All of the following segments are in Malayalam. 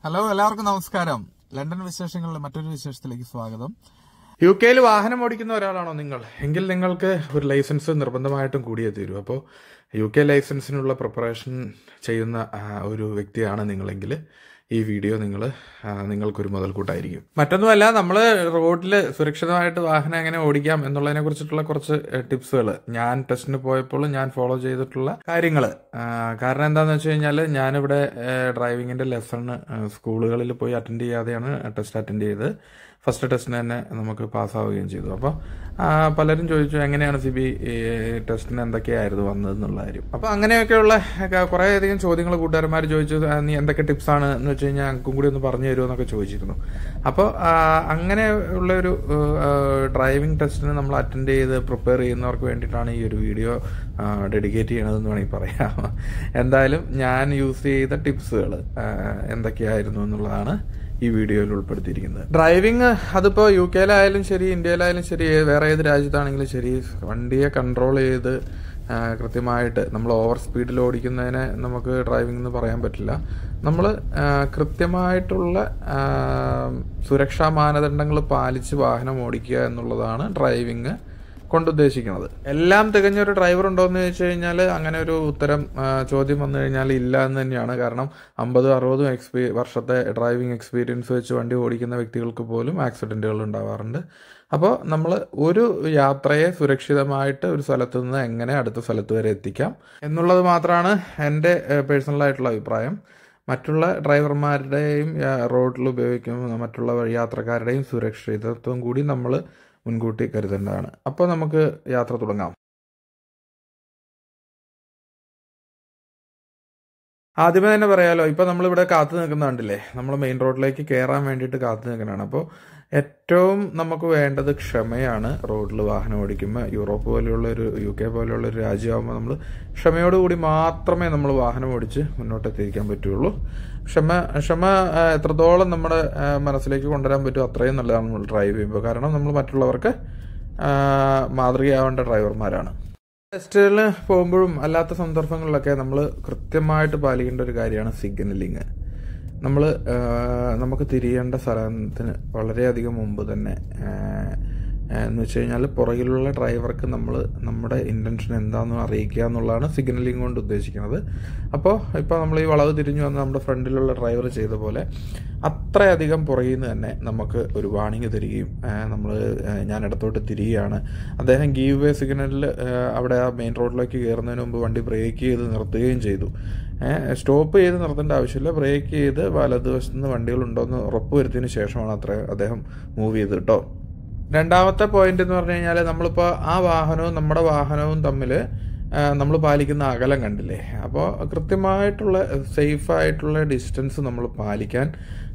ഹലോ എല്ലാവർക്കും നമസ്കാരം ലണ്ടൻ വിശേഷങ്ങളുടെ മറ്റൊരു വിശേഷത്തിലേക്ക് സ്വാഗതം യു കെയിൽ വാഹനം ഓടിക്കുന്ന ഒരാളാണോ നിങ്ങൾ എങ്കിൽ നിങ്ങൾക്ക് ഒരു ലൈസൻസ് നിർബന്ധമായിട്ടും കൂടിയേ തീരൂ അപ്പോൾ യു കെ ലൈസൻസിനുള്ള പ്രിപ്പറേഷൻ ചെയ്യുന്ന ആ, ഒരു വ്യക്തിയാണ് നിങ്ങളെങ്കിൽ ഈ വീഡിയോ നിങ്ങൾ നിങ്ങൾക്കൊരു മുതൽക്കൂട്ടായിരിക്കും മറ്റൊന്നുമല്ല നമ്മൾ റോഡിൽ സുരക്ഷിതമായിട്ട് വാഹനം എങ്ങനെ ഓടിക്കാം എന്നുള്ളതിനെ കുറിച്ചിട്ടുള്ള കുറച്ച് ടിപ്സുകൾ ഞാൻ ടെസ്റ്റിന് പോയപ്പോൾ ഞാൻ ഫോളോ ചെയ്തിട്ടുള്ള കാര്യങ്ങൾ കാരണം എന്താണെന്ന് വെച്ച് കഴിഞ്ഞാൽ ഞാനിവിടെ ഡ്രൈവിങ്ങിന്റെ ലെസൺ സ്കൂളുകളിൽ പോയി അറ്റൻഡ് ചെയ്യാതെയാണ് ടെസ്റ്റ് അറ്റൻഡ് ചെയ്ത് ഫസ്റ്റ് ടെസ്റ്റിന് തന്നെ നമുക്ക് പാസ്സാവുകയും ചെയ്തു അപ്പോൾ പലരും ചോദിച്ചു എങ്ങനെയാണ് സിബി ടെസ്റ്റിന് എന്തൊക്കെയായിരുന്നു വന്നതെന്നുള്ള കാര്യം അപ്പോൾ അങ്ങനെയൊക്കെയുള്ള കുറേ അധികം ചോദ്യങ്ങൾ കൂട്ടുകാരന്മാർ ചോദിച്ചു "ആ, നീ എന്തൊക്കെ ടിപ്സാണ് എന്ന് വെച്ച് കഴിഞ്ഞാൽ ഞങ്ങൾക്കും കൂടി ഒന്ന് പറഞ്ഞു തരുമോ എന്നൊക്കെ ചോദിച്ചിരുന്നു അപ്പോൾ അങ്ങനെ ഉള്ള ഒരു ഡ്രൈവിംഗ് ടെസ്റ്റിന് നമ്മൾ അറ്റൻഡ് ചെയ്ത് പ്രിപ്പയർ ചെയ്യുന്നവർക്ക് വേണ്ടിയിട്ടാണ് ഈ ഒരു വീഡിയോ ഡെഡിക്കേറ്റ് ചെയ്യണതെന്ന് വേണമെങ്കിൽ പറയാം എന്തായാലും ഞാൻ യൂസ് ചെയ്ത ടിപ്സുകൾ എന്തൊക്കെയായിരുന്നു എന്നുള്ളതാണ് ഈ വീഡിയോയിൽ ഉൾപ്പെടുത്തിയിരിക്കുന്നത് ഡ്രൈവിംഗ് അതിപ്പോ യു കെയിലായാലും ശരി ഇന്ത്യയിലായാലും ശരി വേറെ ഏത് രാജ്യത്താണെങ്കിലും ശരി വണ്ടിയെ കൺട്രോൾ ചെയ്ത് ആ, കൃത്യമായിട്ട് നമ്മൾ ഓവർ സ്പീഡിൽ ഓടിക്കുന്നതിനെ നമുക്ക് ഡ്രൈവിംഗ് എന്ന് പറയാൻ പറ്റില്ല നമ്മൾ കൃത്യമായിട്ടുള്ള ആ, സുരക്ഷാ മാനദണ്ഡങ്ങൾ പാലിച്ച് വാഹനം ഓടിക്കുക എന്നുള്ളതാണ് ഡ്രൈവിംഗ് കൊണ്ടുദ്ദേശിക്കുന്നത് എല്ലാം തികഞ്ഞ ഒരു ഡ്രൈവർ ഉണ്ടോ എന്ന് ചോദിച്ചു കഴിഞ്ഞാൽ അങ്ങനെ ഒരു ഉത്തരം ആ, ചോദ്യം വന്നു കഴിഞ്ഞാൽ ഇല്ല എന്ന് തന്നെയാണ് കാരണം അമ്പതും അറുപതും എക്സ്പീ വർഷത്തെ ഡ്രൈവിംഗ് എക്സ്പീരിയൻസ് വെച്ച് വണ്ടി ഓടിക്കുന്ന വ്യക്തികൾക്ക് പോലും ആക്സിഡന്റുകൾ ഉണ്ടാവാറുണ്ട് അപ്പോൾ നമ്മൾ ഒരു യാത്രയെ സുരക്ഷിതമായിട്ട് ഒരു സ്ഥലത്ത് നിന്ന് എങ്ങനെ അടുത്ത സ്ഥലത്ത് വരെ എത്തിക്കാം എന്നുള്ളത് മാത്രമാണ് എൻ്റെ പേഴ്സണലായിട്ടുള്ള അഭിപ്രായം മറ്റുള്ള ഡ്രൈവർമാരുടെയും റോഡിൽ ഉപയോഗിക്കുന്ന മറ്റുള്ള യാത്രക്കാരുടെയും സുരക്ഷിതത്വം കൂടി നമ്മൾ മുൻകൂട്ടി കരുതേണ്ടതാണ് അപ്പോൾ നമുക്ക് യാത്ര തുടങ്ങാം ആദ്യമേ തന്നെ പറയാലോ ഇപ്പൊ നമ്മളിവിടെ കാത്തു നിൽക്കുന്ന കണ്ടില്ലേ നമ്മൾ മെയിൻ റോഡിലേക്ക് കയറാൻ വേണ്ടിയിട്ട് കാത്തു നിൽക്കുന്നതാണ് അപ്പോൾ ഏറ്റവും നമുക്ക് വേണ്ടത് ക്ഷമയാണ് റോഡിൽ വാഹനം ഓടിക്കുമ്പോൾ യൂറോപ്പ് പോലെയുള്ള ഒരു യു കെ പോലെയുള്ള ഒരു രാജ്യമാകുമ്പോൾ നമ്മൾ ക്ഷമയോടുകൂടി മാത്രമേ നമ്മൾ വാഹനം ഓടിച്ച് മുന്നോട്ട് എത്തിക്കാൻ പറ്റുള്ളൂ ക്ഷമ ക്ഷമ ആ, എത്രത്തോളം നമ്മുടെ ആ, മനസ്സിലേക്ക് കൊണ്ടുവരാൻ പറ്റും അത്രയും നല്ലതാണ് നമ്മൾ ഡ്രൈവ് ചെയ്യുമ്പോൾ കാരണം നമ്മൾ മറ്റുള്ളവർക്ക് ആ, മാതൃകയാവേണ്ട ഡ്രൈവർമാരാണ് ടെസ്റ്റുകളിൽ പോകുമ്പോഴും അല്ലാത്ത സന്ദർഭങ്ങളിലൊക്കെ നമ്മൾ കൃത്യമായിട്ട് പാലിക്കേണ്ട ഒരു കാര്യമാണ് സിഗ്നലിങ് നമ്മൾ നമുക്ക് തിരിയേണ്ട സ്ഥലത്തിന് വളരെയധികം മുമ്പ് തന്നെ ആ, ആ, എന്ന് വെച്ച് കഴിഞ്ഞാൽ പുറകിലുള്ള ഡ്രൈവർക്ക് നമ്മൾ നമ്മുടെ ഇൻറ്റൻഷൻ എന്താണെന്ന് അറിയിക്കുക എന്നുള്ളതാണ് സിഗ്നലിംഗ് കൊണ്ട് ഉദ്ദേശിക്കുന്നത് അപ്പോൾ ഇപ്പോൾ നമ്മൾ ഈ വളവ് തിരിഞ്ഞു വന്ന് നമ്മുടെ ഫ്രണ്ടിലുള്ള ഡ്രൈവർ ചെയ്ത പോലെ അത്രയധികം പുറകിൽ നിന്ന് തന്നെ നമുക്ക് ഒരു വാണിംഗ് തരികയും നമ്മൾ ഞാൻ ഇടത്തോട്ട് തിരിയുകയാണ് അദ്ദേഹം ഗീവ് വേ സിഗ്നലിൽ അവിടെ ആ മെയിൻ റോഡിലേക്ക് കയറുന്നതിന് മുമ്പ് വണ്ടി ബ്രേക്ക് ചെയ്ത് നിർത്തുകയും ചെയ്തു സ്റ്റോപ്പ് ചെയ്ത് നിർത്തേണ്ട ആവശ്യമില്ല ബ്രേക്ക് ചെയ്ത് വലതുവശത്ത് നിന്ന് വണ്ടികളുണ്ടോ എന്ന് ഉറപ്പുവരുത്തിയതിന് ശേഷമാണ് അത്ര അദ്ദേഹം മൂവ് ചെയ്ത് കേട്ടോ രണ്ടാമത്തെ പോയിന്റ് എന്ന് പറഞ്ഞു കഴിഞ്ഞാൽ നമ്മളിപ്പോൾ ആ വാഹനവും നമ്മുടെ വാഹനവും തമ്മിൽ നമ്മൾ പാലിക്കുന്ന അകലം കണ്ടില്ലേ അപ്പോൾ കൃത്യമായിട്ടുള്ള സേഫ് ആയിട്ടുള്ള ഡിസ്റ്റൻസ് നമ്മൾ പാലിക്കാൻ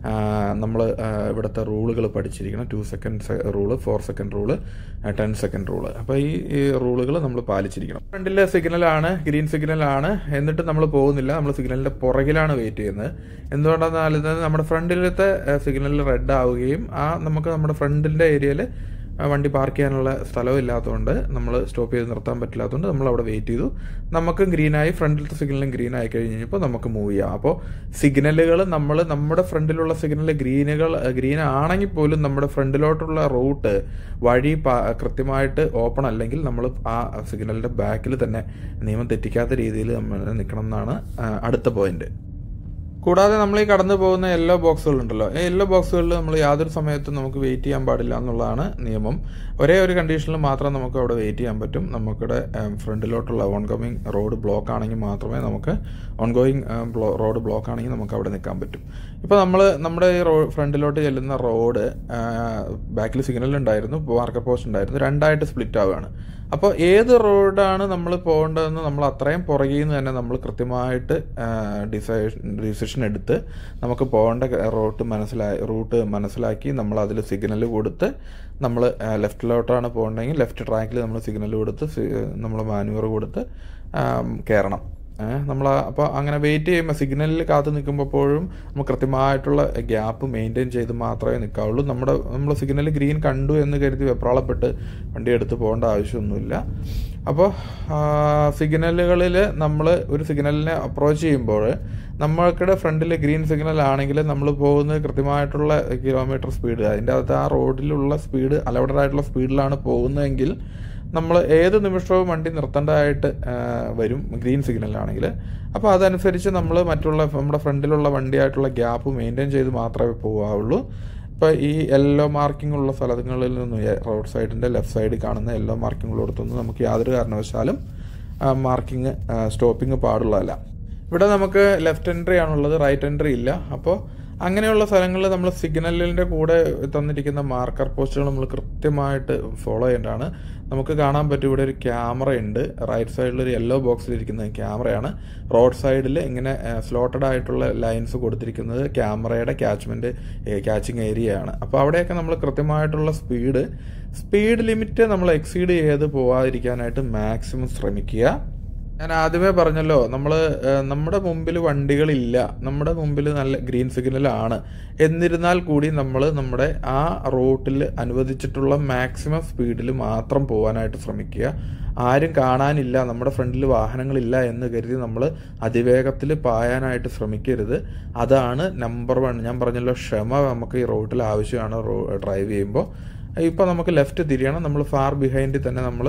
നമ്മൾ ഇവിടുത്തെ റൂളുകൾ പഠിച്ചിരിക്കണം two second rule four second rule ten second rule അപ്പോൾ ഈ ഈ റൂളുകൾ നമ്മൾ പാലിച്ചിരിക്കണം ഫ്രണ്ടിലെ സിഗ്നലാണ് ഗ്രീൻ സിഗ്നലാണ് എന്നിട്ട് നമ്മൾ പോകുന്നില്ല നമ്മൾ സിഗ്നലിന്റെ പുറകിലാണ് വെയിറ്റ് ചെയ്യുന്നത് എന്തുകൊണ്ടാണെന്നാൽ ഇത് നമ്മുടെ ഫ്രണ്ടിലത്തെ സിഗ്നൽ റെഡ് ആവുകയും ആ നമുക്ക് നമ്മുടെ ഫ്രണ്ടിന്റെ ഏരിയയിൽ വണ്ടി പാർക്ക് ചെയ്യാനുള്ള സ്ഥലവും ഇല്ലാത്തതുകൊണ്ട് നമ്മൾ സ്റ്റോപ്പ് ചെയ്ത് നിർത്താൻ പറ്റില്ലാത്തതുകൊണ്ട് നമ്മൾ അവിടെ വെയിറ്റ് ചെയ്തു നമുക്ക് ഗ്രീനായി ഫ്രണ്ടിലത്തെ സിഗ്നലും ഗ്രീൻ ആയി കഴിഞ്ഞ് കഴിഞ്ഞപ്പോൾ നമുക്ക് മൂവ് ചെയ്യാം അപ്പോൾ സിഗ്നലുകൾ നമ്മൾ നമ്മുടെ ഫ്രണ്ടിലുള്ള സിഗ്നൽ ഗ്രീനുകൾ ഗ്രീൻ ആണെങ്കിൽ പോലും നമ്മുടെ ഫ്രണ്ടിലോട്ടുള്ള റൂട്ട് വഴി പ- കൃത്യമായിട്ട് ഓപ്പൺ അല്ലെങ്കിൽ നമ്മൾ ആ സിഗ്നലിന്റെ ബാക്കിൽ തന്നെ നിയമം തെറ്റിക്കാത്ത രീതിയിൽ നമ്മൾ നിൽക്കണം എന്നാണ് ആ, അടുത്ത പോയിന്റ് കൂടാതെ നമ്മൾ ഈ കടന്നു പോകുന്ന യെല്ലോ ബോക്സുകൾ ഉണ്ടല്ലോ ഈ യെല്ലോ ബോക്സുകളിൽ നമ്മൾ യാതൊരു സമയത്തും നമുക്ക് വെയിറ്റ് ചെയ്യാൻ പാടില്ല എന്നുള്ളതാണ് നിയമം ഒരേ ഒരു കണ്ടീഷനിൽ മാത്രം നമുക്ക് അവിടെ വെയിറ്റ് ചെയ്യാൻ പറ്റും നമുക്കിടെ ഫ്രണ്ടിലോട്ടുള്ള ഓൺ കമ്മിങ് റോഡ് ബ്ലോക്ക് ആണെങ്കിൽ മാത്രമേ നമുക്ക് ഓൺ ഗോയിങ് റോഡ് ബ്ലോക്ക് ആണെങ്കിൽ നമുക്ക് അവിടെ നിൽക്കാൻ പറ്റും ഇപ്പോൾ നമ്മൾ നമ്മുടെ ഈ റോ ഫ്രണ്ടിലോട്ട് ചെല്ലുന്ന റോഡ് ബാക്കിൽ സിഗ്നൽ ഉണ്ടായിരുന്നു മാർക്കർ പോസ്റ്റ് ഉണ്ടായിരുന്നു രണ്ടായിട്ട് സ്പ്ലിറ്റ് ആവുകയാണ് അപ്പോൾ ഏത് റോഡാണ് നമ്മൾ പോകേണ്ടതെന്ന് നമ്മൾ അത്രയും പുറകിൽ നിന്ന് തന്നെ നമ്മൾ കൃത്യമായിട്ട് ഡിസിഷൻ എടുത്ത് നമുക്ക് പോകേണ്ട റൂട്ട് മനസ്സിലായി റൂട്ട് മനസ്സിലാക്കി നമ്മൾ അതിൽ സിഗ്നൽ കൊടുത്ത് നമ്മൾ ലെഫ്റ്റിലോട്ടാണ് പോകണമെങ്കിൽ ലെഫ്റ്റ് ട്രാക്കിൽ നമ്മൾ സിഗ്നൽ കൊടുത്ത് നമ്മൾ മാനുവർ കൊടുത്ത് ആം, കയറണം നമ്മൾ അപ്പോൾ അങ്ങനെ വെയിറ്റ് ചെയ്യുമ്പോൾ സിഗ്നലിൽ കാത്ത് നിൽക്കുമ്പോഴും നമുക്ക് കൃത്യമായിട്ടുള്ള ഗ്യാപ്പ് മെയിൻറ്റെയിൻ ചെയ്ത് മാത്രമേ നിൽക്കാവുള്ളൂ നമ്മുടെ നമ്മൾ സിഗ്നൽ ഗ്രീൻ കണ്ടു എന്ന് കരുതി വെപ്രാളപ്പെട്ട് വണ്ടി എടുത്ത് പോകേണ്ട ആവശ്യമൊന്നുമില്ല അപ്പോൾ സിഗ്നലുകളിൽ നമ്മൾ ഒരു സിഗ്നലിനെ അപ്രോച്ച് ചെയ്യുമ്പോൾ നമ്മൾക്കിടെ ഫ്രണ്ടിൽ ഗ്രീൻ സിഗ്നൽ ആണെങ്കിൽ നമ്മൾ പോകുന്നത് കൃത്യമായിട്ടുള്ള കിലോമീറ്റർ സ്പീഡ് അതിൻ്റെ അകത്ത് ആ റോഡിലുള്ള സ്പീഡ് അലൗഡഡ് ആയിട്ടുള്ള സ്പീഡിലാണ് പോകുന്നതെങ്കിൽ നമ്മൾ ഏത് നിമിഷവും വണ്ടി നിർത്തേണ്ടതായിട്ട് ആ, വരും ഗ്രീൻ സിഗ്നലാണെങ്കിൽ അപ്പോൾ അതനുസരിച്ച് നമ്മൾ മറ്റുള്ള നമ്മുടെ ഫ്രണ്ടിലുള്ള വണ്ടിയായിട്ടുള്ള ഗ്യാപ്പ് മെയിൻറ്റെയിൻ ചെയ്ത് മാത്രമേ പോകാവുള്ളൂ ഇപ്പോൾ ഈ യെല്ലോ മാർക്കിംഗ് ഉള്ള സ്ഥലങ്ങളിൽ നിന്നും റോഡ് സൈഡിൻ്റെ ലെഫ്റ്റ് സൈഡിൽ കാണുന്ന യെല്ലോ മാർക്കിംഗ് ഉള്ളിടത്തൊന്നും നമുക്ക് യാതൊരു കാരണവശാലും മാർക്കിംഗ് സ്റ്റോപ്പിംഗ് പാടുള്ളതല്ല ഇവിടെ നമുക്ക് ലെഫ്റ്റ് എൻട്രി ആണുള്ളത് റൈറ്റ് എൻട്രി ഇല്ല അപ്പോൾ അങ്ങനെയുള്ള സ്ഥലങ്ങളിൽ നമ്മൾ സിഗ്നലിൻ്റെ കൂടെ തന്നിരിക്കുന്ന മാർക്കർ പോസ്റ്റുകൾ നമ്മൾ കൃത്യമായിട്ട് ഫോളോ ചെയ്യേണ്ടതാണ് നമുക്ക് കാണാൻ പറ്റും ഇവിടെ ഒരു ക്യാമറ ഉണ്ട് റൈറ്റ് സൈഡിൽ ഒരു യെല്ലോ ബോക്സിലിരിക്കുന്ന ക്യാമറയാണ് റോഡ് സൈഡിൽ ഇങ്ങനെ സ്ലോട്ടഡ് ആയിട്ടുള്ള ലൈൻസ് കൊടുത്തിരിക്കുന്നത് ക്യാമറയുടെ ക്യാച്ച്മെൻറ്റ് ക്യാച്ചിങ് ഏരിയ ആണ് അപ്പോൾ അവിടെയൊക്കെ നമ്മൾ കൃത്യമായിട്ടുള്ള സ്പീഡ് സ്പീഡ് ലിമിറ്റ് നമ്മൾ എക്സീഡ് ചെയ്ത് പോവാതിരിക്കാനായിട്ട് മാക്സിമം ശ്രമിക്കുക ഞാൻ ആദ്യമേ പറഞ്ഞല്ലോ നമ്മൾ നമ്മുടെ മുമ്പിൽ വണ്ടികളില്ല നമ്മുടെ മുമ്പിൽ നല്ല ഗ്രീൻ സിഗ്നലാണ് എന്നിരുന്നാൽ കൂടി നമ്മൾ നമ്മുടെ ആ റൂട്ടിൽ അനുവദിച്ചിട്ടുള്ള മാക്സിമം സ്പീഡിൽ മാത്രം പോകാനായിട്ട് ശ്രമിക്കുക ആരും കാണാനില്ല നമ്മുടെ ഫ്രണ്ടിൽ വാഹനങ്ങളില്ല എന്ന് കരുതി നമ്മൾ അതിവേഗത്തിൽ പായാനായിട്ട് ശ്രമിക്കരുത് അതാണ് നമ്പർ വൺ ഞാൻ പറഞ്ഞല്ലോ ക്ഷമ നമുക്ക് ഈ റോട്ടിൽ ആവശ്യമാണ് റോ ഡ്രൈവ് ചെയ്യുമ്പോൾ ഇപ്പോൾ നമുക്ക് ലെഫ്റ്റ് തിരിയണം നമ്മൾ ഫാർ ബിഹൈൻഡിൽ തന്നെ നമ്മൾ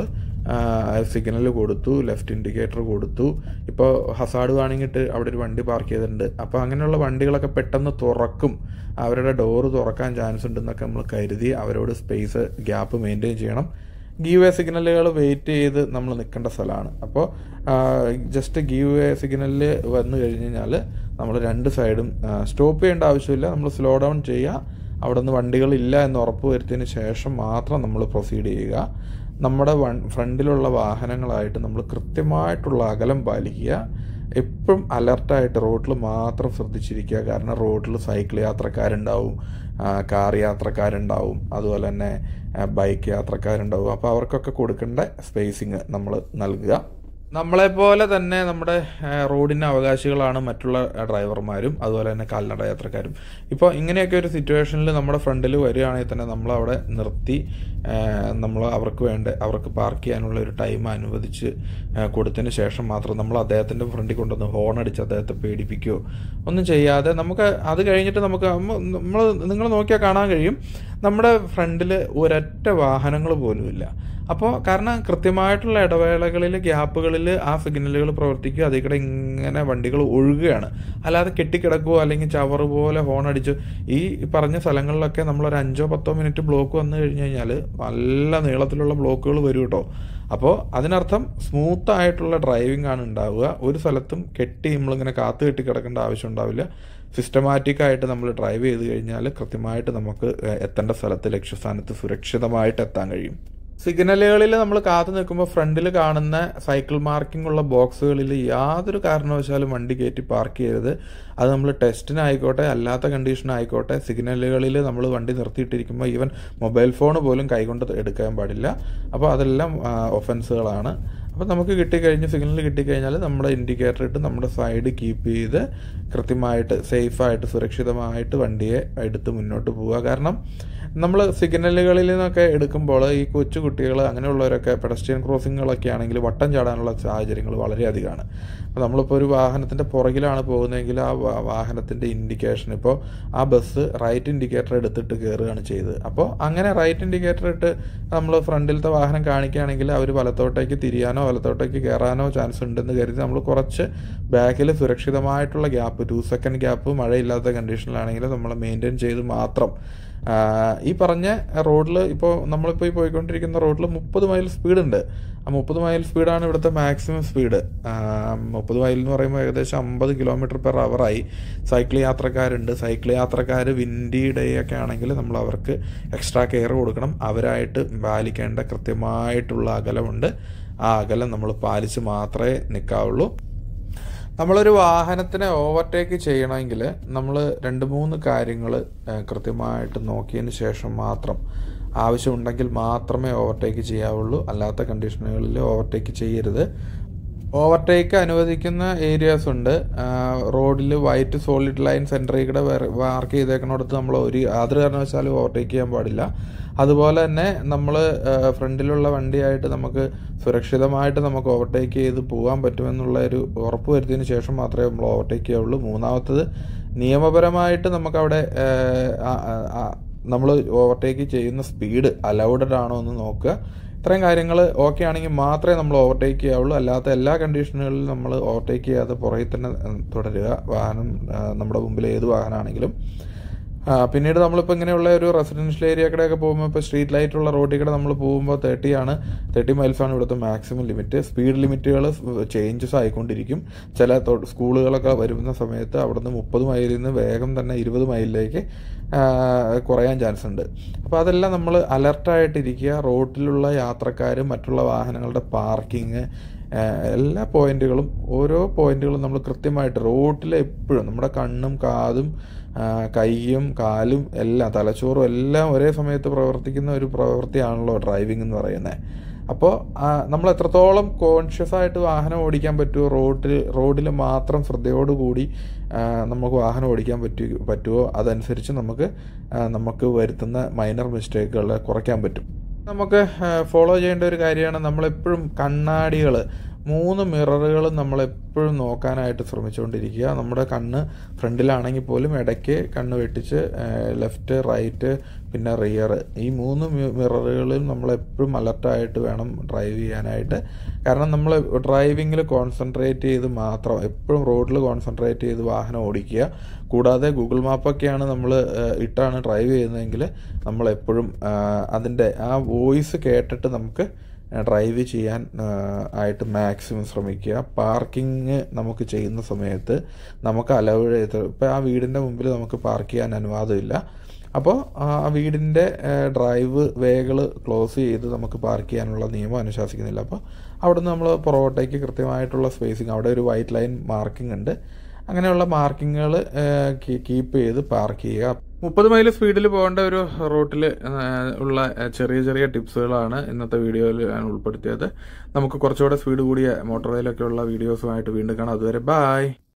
സിഗ്നൽ കൊടുത്തു ലെഫ്റ്റ് ഇൻഡിക്കേറ്റർ കൊടുത്തു ഇപ്പോൾ ഹസാഡ് വാണിങ്ങിട്ട് അവിടെ ഒരു വണ്ടി പാർക്ക് ചെയ്തിട്ടുണ്ട് അപ്പോൾ അങ്ങനെയുള്ള വണ്ടികളൊക്കെ പെട്ടെന്ന് തുറക്കും അവരുടെ ഡോറ് തുറക്കാൻ ചാൻസ് ഉണ്ടെന്നൊക്കെ നമ്മൾ കരുതി അവരോട് സ്പേസ് ഗ്യാപ്പ് മെയിൻറ്റെയിൻ ചെയ്യണം ഗീവ് വേ സിഗ്നലുകൾ വെയിറ്റ് ചെയ്ത് നമ്മൾ നിൽക്കേണ്ട സ്ഥലമാണ് അപ്പോൾ ജസ്റ്റ് ഗീവ് വേ സിഗ്നലിൽ വന്നു കഴിഞ്ഞ് കഴിഞ്ഞാൽ നമ്മൾ രണ്ട് സൈഡും സ്റ്റോപ്പ് ചെയ്യേണ്ട ആവശ്യമില്ല നമ്മൾ സ്ലോ ഡൗൺ ചെയ്യുക അവിടെ നിന്ന് വണ്ടികളില്ല എന്ന് ഉറപ്പ് വരുത്തിയതിന് ശേഷം മാത്രം നമ്മൾ പ്രൊസീഡ് ചെയ്യുക നമ്മുടെ വൺ ഫ്രണ്ടിലുള്ള വാഹനങ്ങളായിട്ട് നമ്മൾ കൃത്യമായിട്ടുള്ള അകലം പാലിക്കുക എപ്പോഴും അലർട്ടായിട്ട് റോഡിൽ മാത്രം ശ്രദ്ധിച്ചിരിക്കുക കാരണം റോഡിൽ സൈക്കിൾ യാത്രക്കാരുണ്ടാവും ആ, കാർ യാത്രക്കാരുണ്ടാവും അതുപോലെ തന്നെ ആ, ബൈക്ക് യാത്രക്കാരുണ്ടാവും അപ്പോൾ അവർക്കൊക്കെ കൊടുക്കേണ്ട സ്പേസിങ് നമ്മൾ നൽകുക നമ്മളെപ്പോലെ തന്നെ നമ്മുടെ ആ, റോഡിന് അവകാശികളാണ് മറ്റുള്ള ആ, ഡ്രൈവർമാരും അതുപോലെ തന്നെ കാൽനട യാത്രക്കാരും ഇപ്പോൾ ഇങ്ങനെയൊക്കെ ഒരു സിറ്റുവേഷനിൽ നമ്മുടെ ഫ്രണ്ടിൽ വരികയാണെങ്കിൽ തന്നെ നമ്മൾ അവിടെ നിർത്തി ആ, നമ്മൾ അവർക്ക് വേണ്ട അവർക്ക് പാർക്ക് ചെയ്യാനുള്ള ഒരു ടൈം അനുവദിച്ച് ആ, കൊടുത്തതിന് ശേഷം മാത്രം നമ്മൾ അദ്ദേഹത്തിൻ്റെ ഫ്രണ്ടിൽ കൊണ്ടുവന്ന് ഹോൺ അടിച്ച് അദ്ദേഹത്തെ പേടിപ്പിക്കുകയോ ഒന്നും ചെയ്യാതെ നമുക്ക് അത് കഴിഞ്ഞിട്ട് നമുക്ക് നമ്മൾ നിങ്ങൾ നോക്കിയാൽ കാണാൻ കഴിയും നമ്മുടെ ഫ്രണ്ടിൽ ഒരൊറ്റ വാഹനങ്ങൾ പോലും ഇല്ല അപ്പോൾ കാരണം കൃത്യമായിട്ടുള്ള ഇടവേളകളിൽ ഗ്യാപ്പുകളിൽ ആ സിഗ്നലുകൾ പ്രവർത്തിക്കുക അതിൽ കൂടെ ഇങ്ങനെ വണ്ടികൾ ഒഴുകുകയാണ് അല്ലാതെ കെട്ടിക്കിടക്കുകയോ അല്ലെങ്കിൽ ചവറ് പോലെ ഹോൺ അടിച്ച് ഈ പറഞ്ഞ സ്ഥലങ്ങളിലൊക്കെ നമ്മളൊരു അഞ്ചോ പത്തോ മിനിറ്റ് ബ്ലോക്ക് വന്നു കഴിഞ്ഞ് കഴിഞ്ഞാൽ നല്ല നീളത്തിലുള്ള ബ്ലോക്കുകൾ വരും കേട്ടോ അപ്പോൾ അതിനർത്ഥം സ്മൂത്ത് ആയിട്ടുള്ള ഡ്രൈവിംഗ് ആണ് ഉണ്ടാവുക ഒരു സ്ഥലത്തും കെട്ടി നമ്മളിങ്ങനെ കാത്തു കെട്ടി കിടക്കേണ്ട ആവശ്യം ഉണ്ടാവില്ല സിസ്റ്റമാറ്റിക് ആയിട്ട് നമ്മൾ ഡ്രൈവ് ചെയ്ത് കഴിഞ്ഞാൽ കൃത്യമായിട്ട് നമുക്ക് എത്തേണ്ട സ്ഥലത്ത് ലക്ഷ്യസ്ഥാനത്ത് സുരക്ഷിതമായിട്ട് എത്താൻ കഴിയും സിഗ്നലുകളിൽ നമ്മൾ കാത്തു നിൽക്കുമ്പോൾ ഫ്രണ്ടിൽ കാണുന്ന സൈക്കിൾ മാർക്കിംഗ് ഉള്ള ബോക്സുകളിൽ യാതൊരു കാരണവശാലും വണ്ടി കയറ്റി പാർക്ക് ചെയ്യരുത് അത് നമ്മൾ ടെസ്റ്റിനായിക്കോട്ടെ അല്ലാത്ത കണ്ടീഷനായിക്കോട്ടെ സിഗ്നലുകളിൽ നമ്മൾ വണ്ടി നിർത്തിയിട്ടിരിക്കുമ്പോൾ ഈവൻ മൊബൈൽ ഫോൺ പോലും കൈകൊണ്ട് എടുക്കാൻ പാടില്ല അപ്പോൾ അതെല്ലാം ഒഫൻസുകളാണ് അപ്പോൾ നമുക്ക് കിട്ടിക്കഴിഞ്ഞ് സിഗ്നൽ കിട്ടിക്കഴിഞ്ഞാൽ നമ്മുടെ ഇൻഡിക്കേറ്റർ ഇട്ട് നമ്മുടെ സൈഡ് കീപ്പ് ചെയ്ത് കൃത്യമായിട്ട് സേഫായിട്ട് സുരക്ഷിതമായിട്ട് വണ്ടിയെ എടുത്ത് മുന്നോട്ട് പോവുക കാരണം നമ്മൾ സിഗ്നലുകളിൽ നിന്നൊക്കെ എടുക്കുമ്പോൾ ഈ കൊച്ചു കുട്ടികൾ അങ്ങനെയുള്ളവരൊക്കെ പെഡസ്ട്രിയൻ ക്രോസിങ്ങുകളൊക്കെ ആണെങ്കിൽ വട്ടം ചാടാനുള്ള സാഹചര്യങ്ങൾ വളരെയധികമാണ് അപ്പോൾ നമ്മളിപ്പോൾ ഒരു വാഹനത്തിൻ്റെ പുറകിലാണ് പോകുന്നതെങ്കിൽ ആ വാ- വാഹനത്തിൻ്റെ ഇൻഡിക്കേഷൻ ഇപ്പോൾ ആ ബസ് റൈറ്റ് ഇൻഡിക്കേറ്റർ എടുത്തിട്ട് കയറുകയാണ് ചെയ്തത് അപ്പോൾ അങ്ങനെ റൈറ്റ് ഇൻഡിക്കേറ്റർ ഇട്ട് നമ്മൾ ഫ്രണ്ടിലത്തെ വാഹനം കാണിക്കുകയാണെങ്കിൽ അവർ വലത്തോട്ടേക്ക് തിരിയാനോ വലത്തോട്ടേക്ക് കയറാനോ ചാൻസ് ഉണ്ടെന്ന് കരുതി നമ്മൾ കുറച്ച് ബാക്കിൽ സുരക്ഷിതമായിട്ടുള്ള ഗ്യാപ്പ് ടു സെക്കൻഡ് ഗ്യാപ്പ് മഴയില്ലാത്ത കണ്ടീഷനിലാണെങ്കിൽ നമ്മൾ മെയിൻറ്റെയിൻ ചെയ്ത് മാത്രം ആ, ഈ പറഞ്ഞ റോഡിൽ ഇപ്പോൾ നമ്മളിപ്പോൾ ഈ പോയിക്കൊണ്ടിരിക്കുന്ന റോഡിൽ മുപ്പത് മൈൽ സ്പീഡുണ്ട് ആ മുപ്പത് മൈൽ സ്പീഡാണ് ഇവിടുത്തെ മാക്സിമം സ്പീഡ് മുപ്പത് മൈൽ എന്ന് പറയുമ്പോൾ ഏകദേശം അമ്പത് കിലോമീറ്റർ പെർ അവറായി സൈക്കിൾ യാത്രക്കാരുണ്ട് സൈക്കിൾ യാത്രക്കാർ വിൻഡി ഡേ ഒക്കെ ആണെങ്കിൽ നമ്മൾ അവർക്ക് എക്സ്ട്രാ കെയർ കൊടുക്കണം അവരായിട്ട് പാലിക്കേണ്ട കൃത്യമായിട്ടുള്ള അകലമുണ്ട് ആ അകലം നമ്മൾ പാലിച്ച് മാത്രമേ നിൽക്കാവുള്ളൂ നമ്മളൊരു വാഹനത്തിനെ ഓവർടേക്ക് ചെയ്യണമെങ്കിൽ നമ്മൾ രണ്ട് മൂന്ന് കാര്യങ്ങൾ കൃത്യമായിട്ട് നോക്കിയതിന് ശേഷം മാത്രം ആവശ്യമുണ്ടെങ്കിൽ മാത്രമേ ഓവർടേക്ക് ചെയ്യാവുള്ളൂ അല്ലാത്ത കണ്ടീഷനുകളിൽ ഓവർടേക്ക് ചെയ്യരുത് ഓവർടേക്ക് അനുവദിക്കുന്ന ഏരിയാസ് ഉണ്ട് റോഡിൽ വൈറ്റ് സോളിഡ് ലൈൻ സെൻറ്ററിൽ കൂടെ മാർക്ക് ചെയ്തേക്കുന്നിടത്ത് നമ്മൾ ഒരു യാതൊരു കാരണവശാലും ഓവർടേക്ക് ചെയ്യാൻ പാടില്ല അതുപോലെ തന്നെ നമ്മൾ ഫ്രണ്ടിലുള്ള വണ്ടിയായിട്ട് നമുക്ക് സുരക്ഷിതമായിട്ട് നമുക്ക് ഓവർടേക്ക് ചെയ്ത് പോകാൻ പറ്റുമെന്നുള്ള ഒരു ഉറപ്പ് വരുത്തിയതിന് ശേഷം മാത്രമേ നമ്മൾ ഓവർടേക്ക് ചെയ്യുള്ളൂ മൂന്നാമത്തത് നിയമപരമായിട്ട് നമുക്കവിടെ നമ്മൾ ഓവർടേക്ക് ചെയ്യുന്ന സ്പീഡ് അലൗഡഡ് ആണോ എന്ന് നോക്കുക ഇത്രയും കാര്യങ്ങൾ ഓക്കെ ആണെങ്കിൽ മാത്രമേ നമ്മൾ ഓവർടേക്ക് ചെയ്യാവുള്ളൂ അല്ലാത്ത എല്ലാ കണ്ടീഷനുകളിലും നമ്മൾ ഓവർടേക്ക് ചെയ്യാതെ പുറകിൽ തന്നെ ഉം, തുടരുക വാഹനം ആ, നമ്മുടെ മുമ്പിൽ ഏത് വാഹനമാണെങ്കിലും ആ, പിന്നീട് നമ്മളിപ്പോൾ ഇങ്ങനെയുള്ള ഒരു റെസിഡൻഷ്യൽ ഏരിയ കൂടെയൊക്കെ പോകുമ്പോൾ ഇപ്പോൾ സ്ട്രീറ്റ് ലൈറ്റ് ഉള്ള റോഡിൽ കൂടെ നമ്മൾ പോകുമ്പോൾ തേർട്ടി ആണ് തേർട്ടി മൈൽസ് ആണ് ഇവിടുത്തെ മാക്സിമം ലിമിറ്റ് സ്പീഡ് ലിമിറ്റുകൾ ചേഞ്ചസ് ആയിക്കൊണ്ടിരിക്കും ചില തൊ- സ്കൂളുകളൊക്കെ വരുന്ന സമയത്ത് അവിടുന്ന് മുപ്പത് മൈലിൽ നിന്ന് വേഗം തന്നെ ഇരുപത് മൈലിലേക്ക് ആ, കുറയാൻ ചാൻസ് ഉണ്ട് അപ്പോൾ അതെല്ലാം നമ്മൾ അലർട്ടായിട്ടിരിക്കുക റോഡിലുള്ള യാത്രക്കാരും മറ്റുള്ള വാഹനങ്ങളുടെ പാർക്കിങ് എല്ലാ പോയിന്റുകളും ഓരോ പോയിന്റുകളും നമ്മൾ കൃത്യമായിട്ട് റോഡിൽ എപ്പോഴും നമ്മുടെ കണ്ണും കാതും ആ, കൈയും കാലും എല്ലാം തലച്ചോറും എല്ലാം ഒരേ സമയത്ത് പ്രവർത്തിക്കുന്ന ഒരു പ്രവൃത്തിയാണല്ലോ ഡ്രൈവിംഗ് എന്ന് പറയുന്നത് അപ്പോൾ നമ്മൾ എത്രത്തോളം കോൺഷ്യസ് ആയിട്ട് വാഹനം ഓടിക്കാൻ പറ്റുമോ റോഡിൽ റോഡിൽ മാത്രം ശ്രദ്ധയോടുകൂടി ആ, നമുക്ക് വാഹനം ഓടിക്കാൻ പറ്റു പറ്റുമോ അതനുസരിച്ച് നമുക്ക് ആ, നമുക്ക് വരുത്തുന്ന മൈനർ മിസ്റ്റേക്കുകൾ കുറയ്ക്കാൻ പറ്റും നമുക്ക് ഫോളോ ചെയ്യേണ്ട ഒരു കാര്യമാണ് നമ്മളെപ്പോഴും കണ്ണാടികൾ മൂന്ന് മിററുകളും നമ്മളെപ്പോഴും നോക്കാനായിട്ട് ശ്രമിച്ചുകൊണ്ടിരിക്കുക നമ്മുടെ കണ്ണ് ഫ്രണ്ടിലാണെങ്കിൽ പോലും ഇടയ്ക്ക് കണ്ണ് വെട്ടിച്ച് ലെഫ്റ്റ് റൈറ്റ് പിന്നെ റിയർ ഈ മൂന്ന് മിററുകളും നമ്മളെപ്പോഴും അലർട്ടായിട്ട് വേണം ഡ്രൈവ് ചെയ്യാനായിട്ട് കാരണം നമ്മൾ ഡ്രൈവിങ്ങിൽ കോൺസെൻട്രേറ്റ് ചെയ്ത് മാത്രം എപ്പോഴും റോഡിൽ കോൺസെൻട്രേറ്റ് ചെയ്ത് വാഹനം ഓടിക്കുക കൂടാതെ ഗൂഗിൾ മാപ്പൊക്കെയാണ് നമ്മൾ ഇട്ടാണ് ഡ്രൈവ് ചെയ്യുന്നതെങ്കിൽ നമ്മളെപ്പോഴും അതിൻ്റെ ആ വോയിസ് കേട്ടിട്ട് നമുക്ക് ഡ്രൈവ് ചെയ്യാൻ ആ, ആയിട്ട് മാക്സിമം ശ്രമിക്കുക പാർക്കിംഗ് നമുക്ക് ചെയ്യുന്ന സമയത്ത് നമുക്ക് അലവ് ചെയ്ത് ഇപ്പം ആ വീടിൻ്റെ മുമ്പിൽ നമുക്ക് പാർക്ക് ചെയ്യാൻ അനുവാദമില്ല അപ്പോൾ ആ വീടിൻ്റെ ഡ്രൈവ് വേകൾ ക്ലോസ് ചെയ്ത് നമുക്ക് പാർക്ക് ചെയ്യാനുള്ള നിയമം അനുശാസിക്കുന്നില്ല അപ്പോൾ അവിടുന്ന് നമ്മൾ പുറകോട്ടേക്ക് കൃത്യമായിട്ടുള്ള സ്പേസിങ് അവിടെ ഒരു വൈറ്റ് ലൈൻ മാർക്കിംഗ് ഉണ്ട് അങ്ങനെയുള്ള മാർക്കിങ്ങുകൾ കീപ്പ് ചെയ്ത് പാർക്ക് ചെയ്യുക മുപ്പത് മൈൽ സ്പീഡിൽ പോകേണ്ട ഒരു റൂട്ടിൽ ഉള്ള ചെറിയ ചെറിയ ടിപ്സുകളാണ് ഇന്നത്തെ വീഡിയോയിൽ ഞാൻ ഉൾപ്പെടുത്തിയത് നമുക്ക് കുറച്ചുകൂടെ സ്പീഡ് കൂടിയ മോട്ടോർ വേയിലൊക്കെ ഉള്ള വീഡിയോസുമായിട്ട് വീണ്ടും കാണാം അതുവരെ ബായ്